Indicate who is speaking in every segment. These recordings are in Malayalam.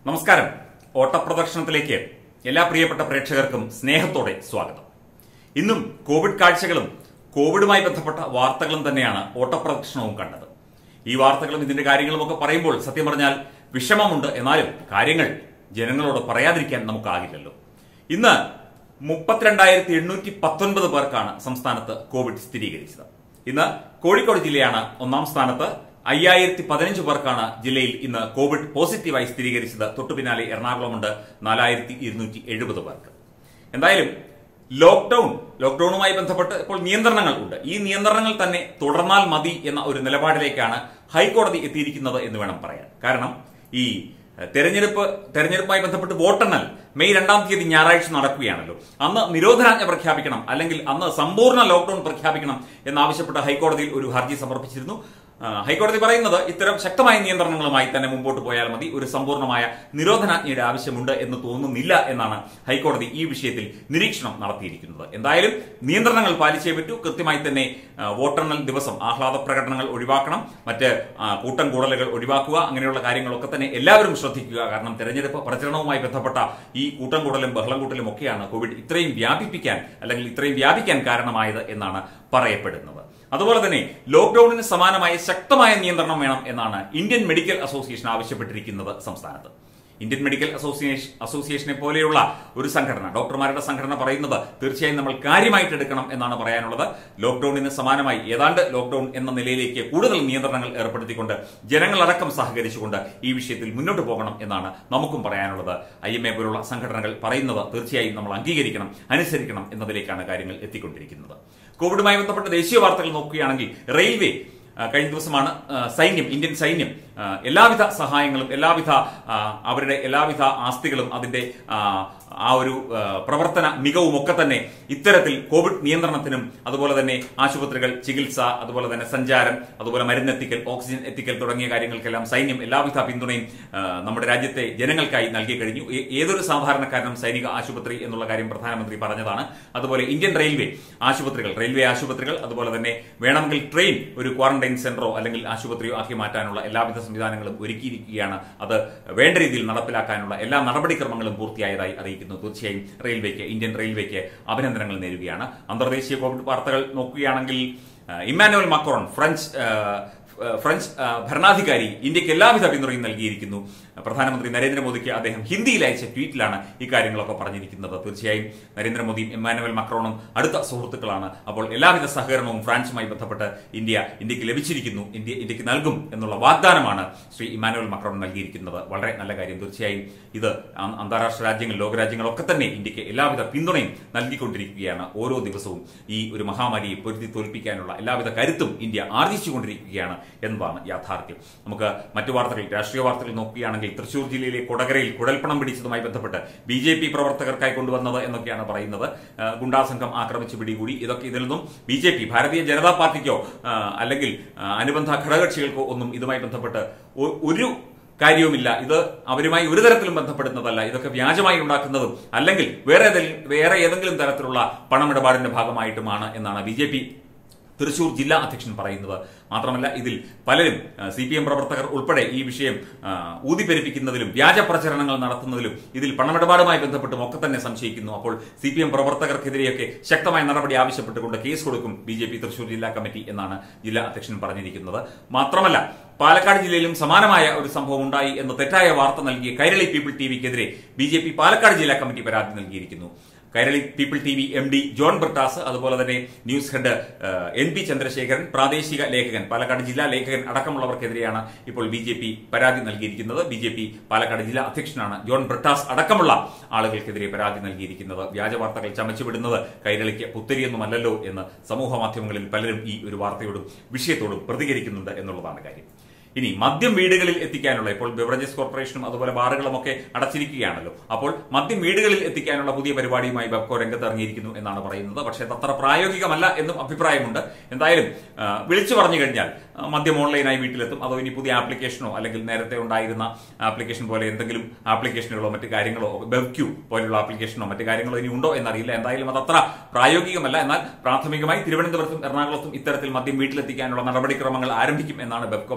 Speaker 1: നമസ്കാരം ഓട്ടപ്രദർശനത്തിലേക്ക് എല്ലാ പ്രിയപ്പെട്ട പ്രേക്ഷകർക്കും സ്നേഹത്തോടെ സ്വാഗതം ഇന്നും കോവിഡ് കാഴ്ചകളും കോവിഡുമായി ബന്ധപ്പെട്ട വാർത്തകളും തന്നെയാണ് ഓട്ടപ്രദർശനവും കണ്ടത് ഈ വാർത്തകളും ഇതിന്റെ കാര്യങ്ങളും ഒക്കെ പറയുമ്പോൾ സത്യം പറഞ്ഞാൽ വിഷമമുണ്ട് എന്നാലും കാര്യങ്ങൾ ജനങ്ങളോട് പറയാതിരിക്കാൻ നമുക്കാകില്ലല്ലോ ഇന്ന് മുപ്പത്തിരണ്ടായിരത്തി എണ്ണൂറ്റി പത്തൊൻപത് പേർക്കാണ് സംസ്ഥാനത്ത് കോവിഡ് സ്ഥിരീകരിച്ചത് ഇന്ന് കോഴിക്കോട് ജില്ലയാണ് ഒന്നാം സ്ഥാനത്ത് അയ്യായിരത്തി പതിനഞ്ച് പേർക്കാണ് ജില്ലയിൽ ഇന്ന് കോവിഡ് പോസിറ്റീവായി സ്ഥിരീകരിച്ചത് തൊട്ടു പിന്നാലെ എറണാകുളമുണ്ട് നാലായിരത്തി ഇരുന്നൂറ്റി എഴുപത് പേർക്ക് എന്തായാലും ലോക്ഡൌൺ ലോക്ഡൌണുമായി ബന്ധപ്പെട്ട് ഇപ്പോൾ നിയന്ത്രണങ്ങൾ ഉണ്ട് ഈ നിയന്ത്രണങ്ങൾ തന്നെ തുടർന്നാൽ മതി എന്ന ഒരു നിലപാടിലേക്കാണ് ഹൈക്കോടതി എത്തിയിരിക്കുന്നത് എന്ന് വേണം പറയാൻ കാരണം ഈ തെരഞ്ഞെടുപ്പ് തെരഞ്ഞെടുപ്പുമായി ബന്ധപ്പെട്ട് വോട്ടെണ്ണൽ മെയ് രണ്ടാം തീയതി ഞായറാഴ്ച നടക്കുകയാണല്ലോ അന്ന് നിരോധനാജ്ഞ പ്രഖ്യാപിക്കണം അല്ലെങ്കിൽ അന്ന് സമ്പൂർണ്ണ ലോക്ഡൌൺ പ്രഖ്യാപിക്കണം എന്നാവശ്യപ്പെട്ട് ഹൈക്കോടതിയിൽ ഒരു ഹർജി സമർപ്പിച്ചിരുന്നു ആ, ഹൈക്കോടതി പറയുന്നത് ഇത്തരം ശക്തമായ നിയന്ത്രണങ്ങളുമായി തന്നെ മുമ്പോട്ട് പോയാൽ മതി ഒരു സമ്പൂർണ്ണമായ നിരോധനാജ്ഞയുടെ ആവശ്യമുണ്ട് എന്ന് തോന്നുന്നില്ല എന്നാണ് ഹൈക്കോടതി ഈ വിഷയത്തിൽ നിരീക്ഷണം നടത്തിയിരിക്കുന്നത് എന്തായാലും നിയന്ത്രണങ്ങൾ പാലിച്ചേ പറ്റൂ കൃത്യമായി തന്നെ ആ, വോട്ടെണ്ണൽ ദിവസം ആഹ്ലാദ പ്രകടനങ്ങൾ ഒഴിവാക്കണം മറ്റ് ആ, കൂട്ടം കൂടലുകൾ ഒഴിവാക്കുക അങ്ങനെയുള്ള കാര്യങ്ങളൊക്കെ തന്നെ എല്ലാവരും ശ്രദ്ധിക്കുക കാരണം തെരഞ്ഞെടുപ്പ് പ്രചരണവുമായി ബന്ധപ്പെട്ട ഈ കൂട്ടം കൂടലും ബഹളം കൂട്ടലും ഒക്കെയാണ് കോവിഡ് ഇത്രയും വ്യാപിപ്പിക്കാൻ അല്ലെങ്കിൽ ഇത്രയും വ്യാപിക്കാൻ കാരണമായത് എന്നാണ് പറയപ്പെടുന്നത് അതുപോലെ തന്നെ ലോക്ഡൌണിന് സമാനമായ ശക്തമായ നിയന്ത്രണം വേണം എന്നാണ് ഇന്ത്യൻ മെഡിക്കൽ അസോസിയേഷൻ ആവശ്യപ്പെട്ടിരിക്കുന്നത് സംസ്ഥാനത്ത് ഇന്ത്യൻ മെഡിക്കൽ അസോസിയേഷൻ അസോസിയേഷനെ പോലെയുള്ള ഒരു സംഘടന ഡോക്ടർമാരുടെ സംഘടന പറയുന്നത് തീർച്ചയായും നമ്മൾ കാര്യമായിട്ട് എടുക്കണം എന്നാണ് പറയാനുള്ളത് ലോക്ഡൌണിന് സമാനമായി ഏതാണ്ട് ലോക്ഡൌൺ എന്ന നിലയിലേക്ക് കൂടുതൽ നിയന്ത്രണങ്ങൾ ഏർപ്പെടുത്തിക്കൊണ്ട് ജനങ്ങളടക്കം സഹകരിച്ചുകൊണ്ട് ഈ വിഷയത്തിൽ മുന്നോട്ട് പോകണം എന്നാണ് നമുക്കും പറയാനുള്ളത് ഐ എം എ പോലുള്ള സംഘടനകൾ പറയുന്നത് തീർച്ചയായും നമ്മൾ അംഗീകരിക്കണം അനുസരിക്കണം എന്നതിലേക്കാണ് കാര്യങ്ങൾ എത്തിക്കൊണ്ടിരിക്കുന്നത് കോവിഡുമായി ബന്ധപ്പെട്ട ദേശീയ വാർത്തകൾ നോക്കുകയാണെങ്കിൽ റെയിൽവേ ആ, കഴിഞ്ഞ ദിവസമാണ് ആ, സൈന്യം ഇന്ത്യൻ സൈന്യം ആ, എല്ലാവിധ സഹായങ്ങളും എല്ലാവിധ ആ, അവരുടെ എല്ലാവിധ ആസ്തികളും അതിന്റെ ആ, ആ ഒരു ആ, പ്രവർത്തന മികവും ഒക്കെ തന്നെ ഇത്തരത്തിൽ കോവിഡ് നിയന്ത്രണത്തിനും അതുപോലെ തന്നെ ആശുപത്രികൾ ചികിത്സ അതുപോലെ തന്നെ സഞ്ചാരം അതുപോലെ മരുന്നെത്തിക്കൽ ഓക്സിജൻ എത്തിക്കൽ തുടങ്ങിയ കാര്യങ്ങൾക്കെല്ലാം സൈന്യം എല്ലാവിധ പിന്തുണയും ആ, നമ്മുടെ രാജ്യത്തെ ജനങ്ങൾക്കായി നൽകി കഴിഞ്ഞു ഏ- ഏതൊരു സാധാരണക്കാരനും സൈനിക ആശുപത്രി എന്നുള്ള കാര്യം പ്രധാനമന്ത്രി പറഞ്ഞതാണ് അതുപോലെ ഇന്ത്യൻ റെയിൽവേ ആശുപത്രികൾ റെയിൽവേ ആശുപത്രികൾ അതുപോലെ തന്നെ വേണമെങ്കിൽ ട്രെയിൻ ഒരു ക്വാറന്റൈൻ സെന്ററോ അല്ലെങ്കിൽ ആശുപത്രിയോ ആക്കി മാറ്റാനുള്ള എല്ലാവിധ സംവിധാനങ്ങളും ഒരുക്കിയിരിക്കുകയാണ് അത് വേണ്ട രീതിയിൽ നടപ്പിലാക്കാനുള്ള എല്ലാ നടപടിക്രമങ്ങളും പൂർത്തിയായതായി അറിയിക്കുന്നു തീർച്ചയായും റെയിൽവേക്ക് ഇന്ത്യൻ റെയിൽവേക്ക് അഭിനന്ദനങ്ങൾ നേരുകയാണ് അന്തർദേശീയ കോവിഡ് വാർത്തകൾ നോക്കുകയാണെങ്കിൽ ആ, ഇമ്മാനുവൽ മാക്രോൺ ഫ്രഞ്ച് ആ, ആ, ഫ്രഞ്ച് ആ, ഭരണാധികാരി ഇന്ത്യക്ക് എല്ലാവിധ പിന്തുണയും നൽകിയിരിക്കുന്നു പ്രധാനമന്ത്രി നരേന്ദ്രമോദിക്ക് അദ്ദേഹം ഹിന്ദിയിൽ അയച്ച ട്വീറ്റിലാണ് ഇക്കാര്യങ്ങളൊക്കെ പറഞ്ഞിരിക്കുന്നത് തീർച്ചയായും നരേന്ദ്രമോദിയും എമ്മാനുവൽ മക്രോണും അടുത്ത സുഹൃത്തുക്കളാണ് അപ്പോൾ എല്ലാവിധ സഹകരണവും ഫ്രാൻസുമായി ബന്ധപ്പെട്ട് ഇന്ത്യ ഇന്ത്യക്ക് ലഭിച്ചിരിക്കുന്നു ഇന്ത്യ ഇന്ത്യക്ക് നൽകും എന്നുള്ള വാഗ്ദാനമാണ് ശ്രീ ഇമ്മാനുവൽ മക്രോൺ നൽകിയിരിക്കുന്നത് വളരെ നല്ല കാര്യം തീർച്ചയായും ഇത് അ- അന്താരാഷ്ട്ര രാജ്യങ്ങൾ ലോകരാജ്യങ്ങളൊക്കെ തന്നെ ഇന്ത്യക്ക് എല്ലാവിധ പിന്തുണയും നൽകിക്കൊണ്ടിരിക്കുകയാണ് ഓരോ ദിവസവും ഈ ഒരു മഹാമാരിയെ പൊരുത്തി തോൽപ്പിക്കാനുള്ള എല്ലാവിധ കരുത്തും ഇന്ത്യ ആർജിച്ചുകൊണ്ടിരിക്കുകയാണ് എന്നതാണ് യാഥാർത്ഥ്യം നമുക്ക് മറ്റു വാർത്തകൾ രാഷ്ട്രീയ വാർത്തകൾ നോക്കുകയാണെങ്കിൽ തൃശൂർ ജില്ലയിലെ കൊടകരയിൽ കുഴൽപ്പണം പിടിച്ചതുമായി ബന്ധപ്പെട്ട് ബി ജെ പി പ്രവർത്തകർക്കായി കൊണ്ടുവന്നത് എന്നൊക്കെയാണ് പറയുന്നത് ആ, ഗുണ്ടാസംഘം ആക്രമിച്ച് പിടികൂടി ഇതൊക്കെ ഇതിൽ നിന്നും ബി ജെ പി ഭാരതീയ ജനതാ പാർട്ടിക്കോ ആ, അല്ലെങ്കിൽ ആ, അനുബന്ധ ഘടകകക്ഷികൾക്കോ ഒന്നും ഇതുമായി ബന്ധപ്പെട്ട് ഒ- ഒരു കാര്യവുമില്ല ഇത് അവരുമായി ഒരു തരത്തിലും ബന്ധപ്പെടുന്നതല്ല ഇതൊക്കെ വ്യാജമായി ഉണ്ടാക്കുന്നതും അല്ലെങ്കിൽ വേറെ ഏതെങ്കിലും വേറെ ഏതെങ്കിലും തരത്തിലുള്ള പണമിടപാടിന്റെ ഭാഗമായിട്ടുമാണ് എന്നാണ് ബി ജെ പി തൃശൂർ ജില്ലാ അധ്യക്ഷൻ പറയുന്നത് മാത്രമല്ല ഇതിൽ പലരും സി പി എം പ്രവർത്തകർ ഉൾപ്പെടെ ഈ വിഷയം ആ, ഊതിപ്പെരുപ്പിക്കുന്നതിലും വ്യാജ പ്രചരണങ്ങൾ നടത്തുന്നതിലും ഇതിൽ പണമിടപാടുമായി ബന്ധപ്പെട്ടും ഒക്കെ തന്നെ സംശയിക്കുന്നു അപ്പോൾ സി പി എം പ്രവർത്തകർക്കെതിരെയൊക്കെ ശക്തമായ നടപടി ആവശ്യപ്പെട്ടുകൊണ്ട് കേസ് കൊടുക്കും ബി ജെ പി തൃശൂർ ജില്ലാ കമ്മിറ്റി എന്നാണ് ജില്ലാ അധ്യക്ഷൻ പറഞ്ഞിരിക്കുന്നത് മാത്രമല്ല പാലക്കാട് ജില്ലയിലും സമാനമായ ഒരു സംഭവം ഉണ്ടായി എന്ന തെറ്റായ വാർത്ത നൽകിയ കൈരളി പീപ്പിൾ ടി വിക്കെതിരെ ബി ജെ പി പാലക്കാട് ജില്ലാ കമ്മിറ്റി പരാതി നൽകിയിരിക്കുന്നു Kairali people T V M D John Brittas അതുപോലെ തന്നെ ന്യൂസ് ഹെഡ് ഏഹ്, എൻ പി ചന്ദ്രശേഖരൻ പ്രാദേശിക ലേഖകൻ പാലക്കാട് ജില്ലാ ലേഖകൻ അടക്കമുള്ളവർക്കെതിരെയാണ് ഇപ്പോൾ ബി ജെ പി പരാതി നൽകിയിരിക്കുന്നത് ബി ജെ പി പാലക്കാട് ജില്ലാ അധ്യക്ഷനാണ് ജോൺ ബ്രിട്ടാസ് അടക്കമുള്ള ആളുകൾക്കെതിരെ പരാതി നൽകിയിരിക്കുന്നത് വ്യാജ വാർത്തകൾ ചമച്ചുവിടുന്നത് കൈരളിക്ക് പുത്തരിയൊന്നുമല്ലല്ലോ എന്ന് സമൂഹ മാധ്യമങ്ങളിൽ പലരും ഈ ഒരു വാർത്തയോടും വിഷയത്തോടും പ്രതികരിക്കുന്നുണ്ട് എന്നുള്ളതാണ് കാര്യം ഇനി മദ്യം വീടുകളിൽ എത്തിക്കാനുള്ള ഇപ്പോൾ ബിവറേജസ് കോർപ്പറേഷനും അതുപോലെ ബാറുകളും ഒക്കെ അടച്ചിരിക്കുകയാണല്ലോ അപ്പോൾ മദ്യം വീടുകളിൽ എത്തിക്കാനുള്ള പുതിയ പരിപാടിയുമായി ബെബ്കോ രംഗത്ത് ഇറങ്ങിയിരിക്കുന്നു എന്നാണ് പറയുന്നത് പക്ഷേ അത് അത്ര പ്രായോഗികമല്ല എന്നും അഭിപ്രായമുണ്ട് എന്തായാലും ആ, വിളിച്ചു പറഞ്ഞു കഴിഞ്ഞാൽ ആ, മദ്യം ഓൺലൈനായി വീട്ടിലെത്തും അതോ ഇനി പുതിയ ആപ്ലിക്കേഷനോ അല്ലെങ്കിൽ നേരത്തെ ഉണ്ടായിരുന്ന ആപ്ലിക്കേഷൻ പോലെ എന്തെങ്കിലും ആപ്ലിക്കേഷനുകളോ മറ്റു കാര്യങ്ങളോ ബെബ്ക്യൂ പോലുള്ള ആപ്ലിക്കേഷനോ മറ്റു കാര്യങ്ങളോ ഇനി ഉണ്ടോ എന്നറിയില്ല എന്തായാലും അത് അത്ര പ്രായോഗികമല്ല എന്നാൽ പ്രാഥമികമായി തിരുവനന്തപുരത്തും എറണാകുളത്തും ഇത്തരത്തിൽ മദ്യം വീട്ടിലെത്തിക്കാനുള്ള നടപടിക്രമങ്ങൾ ആരംഭിക്കും എന്നാണ് ബെബ്കോ പറയുന്നത്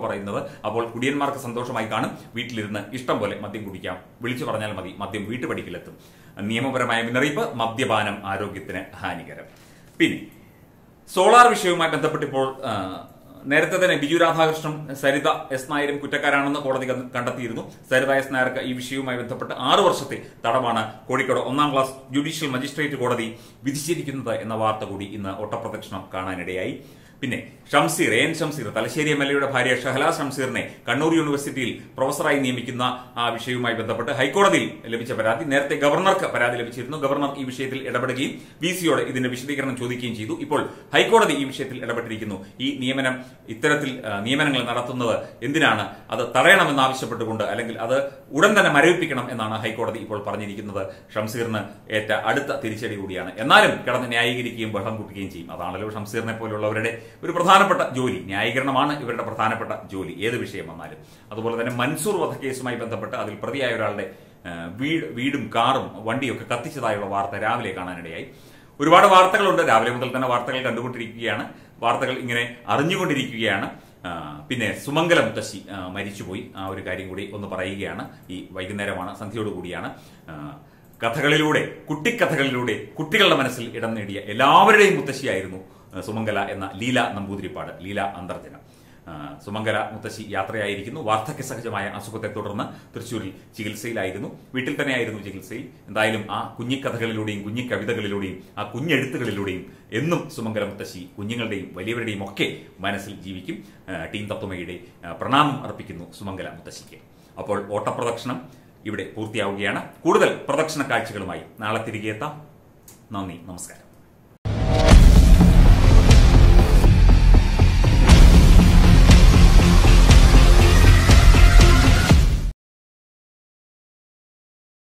Speaker 1: അപ്പോൾ കുടിയന്മാർക്ക് സന്തോഷമായി കാണും വീട്ടിലിരുന്ന് ഇഷ്ടം പോലെ മദ്യം കുടിക്കാം വിളിച്ചു പറഞ്ഞാൽ മതി മദ്യം വീട്ടുപടിക്കലെത്തും നിയമപരമായ മുന്നറിയിപ്പ് മദ്യപാനം ആരോഗ്യത്തിന് ഹാനികരം പിന്നെ സോളാർ വിഷയവുമായി ബന്ധപ്പെട്ട് ഇപ്പോൾ ആ, നേരത്തെ തന്നെ ബിജു രാധാകൃഷ്ണൻ സരിത എസ് നായരും കുറ്റക്കാരാണെന്ന് കോടതി കണ്ട- കണ്ടെത്തിയിരുന്നു സരിത എസ് നായർക്ക് ഈ വിഷയവുമായി ബന്ധപ്പെട്ട് ആറു വർഷത്തെ തടവാണ് കോഴിക്കോട് ഒന്നാം ക്ലാസ് ജുഡീഷ്യൽ മജിസ്ട്രേറ്റ് കോടതി വിധിച്ചിരിക്കുന്നത് എന്ന വാർത്ത കൂടി ഇന്ന് ഓട്ടപ്രദക്ഷിണം കാണാനിടയായി പിന്നെ Shamseer N Shamseer Thalassery M L എയുടെ ഭാര്യ ഷഹല ഷംസീറിനെ കണ്ണൂർ യൂണിവേഴ്സിറ്റിയിൽ പ്രൊഫസറായി നിയമിക്കുന്ന ആ വിഷയവുമായി ബന്ധപ്പെട്ട് ഹൈക്കോടതിയിൽ ലഭിച്ച പരാതി നേരത്തെ ഗവർണർക്ക് പരാതി ലഭിച്ചിരുന്നു ഗവർണർ ഈ വിഷയത്തിൽ ഇടപെടുകയും വി സിയോട് ഇതിന്റെ വിശദീകരണം ചോദിക്കുകയും ചെയ്തു ഇപ്പോൾ ഹൈക്കോടതി ഈ വിഷയത്തിൽ ഇടപെട്ടിരിക്കുന്നു ഈ നിയമനം ഇത്തരത്തിൽ ആ, നിയമനങ്ങൾ നടത്തുന്നത് എന്തിനാണ് അത് തടയണമെന്ന് ആവശ്യപ്പെട്ടുകൊണ്ട് അല്ലെങ്കിൽ അത് ഉടൻ തന്നെ മരവിപ്പിക്കണം എന്നാണ് ഹൈക്കോടതി ഇപ്പോൾ പറഞ്ഞിരിക്കുന്നത് ഷംസീറിന് ഏറ്റ അടുത്ത തിരിച്ചടി കൂടിയാണ് എന്നാലും കിടന്ന് ന്യായീകരിക്കുകയും ബഹളം കൂട്ടുകയും ചെയ്യും അതാണല്ലോ ഷംസീറിനെ പോലുള്ളവരുടെ ഒരു പ്രധാനപ്പെട്ട ജോലി ന്യായീകരണമാണ് ഇവരുടെ പ്രധാനപ്പെട്ട ജോലി ഏത് വിഷയം വന്നാലും അതുപോലെ തന്നെ മൻസൂർ വധക്കേസുമായി ബന്ധപ്പെട്ട് അതിൽ പ്രതിയായ ഒരാളുടെ ആ, വീട് വീടും കാറും വണ്ടിയൊക്കെ കത്തിച്ചതായുള്ള വാർത്ത രാവിലെ കാണാനിടയായി ഒരുപാട് വാർത്തകളുണ്ട് രാവിലെ മുതൽ തന്നെ വാർത്തകൾ കണ്ടുകൊണ്ടിരിക്കുകയാണ് വാർത്തകൾ ഇങ്ങനെ അറിഞ്ഞുകൊണ്ടിരിക്കുകയാണ് ആ, പിന്നെ സുമംഗല മുത്തശ്ശി ആ, മരിച്ചുപോയി ആ ഒരു കാര്യം കൂടി ഒന്ന് പറയുകയാണ് ഈ വൈകുന്നേരമാണ് സന്ധ്യയോട് കൂടിയാണ് ആ, കഥകളിലൂടെ കുട്ടിക്കഥകളിലൂടെ കുട്ടികളുടെ മനസ്സിൽ ഇടം നേടിയ എല്ലാവരുടെയും മുത്തശ്ശിയായിരുന്നു ആ, സുമംഗല എന്ന ലീല നമ്പൂതിരിപ്പാട് ലീല അന്തർജനം ആ, സുമംഗല മുത്തശ്ശി യാത്രയായിരിക്കുന്നു വാർദ്ധക്യ സഹജമായ അസുഖത്തെ തുടർന്ന് തൃശ്ശൂരിൽ ചികിത്സയിലായിരുന്നു വീട്ടിൽ തന്നെയായിരുന്നു ചികിത്സയിൽ എന്തായാലും ആ കുഞ്ഞിക്കഥകളിലൂടെയും കുഞ്ഞിക്കവിതകളിലൂടെയും ആ കുഞ്ഞെഴുത്തുകളിലൂടെയും എന്നും സുമംഗല മുത്തശ്ശി കുഞ്ഞുങ്ങളുടെയും വലിയവരുടെയും ഒക്കെ മനസ്സിൽ ജീവിക്കും ആ, ടീം തത്വമയുടെ ആ, പ്രണാമം അർപ്പിക്കുന്നു സുമംഗല മുത്തശ്ശിക്ക് അപ്പോൾ ഓട്ടപ്രദക്ഷിണം ഇവിടെ പൂർത്തിയാവുകയാണ് കൂടുതൽ പ്രദക്ഷിണ കാഴ്ചകളുമായി നാളെ തിരികെ എത്താം നന്ദി നമസ്കാരം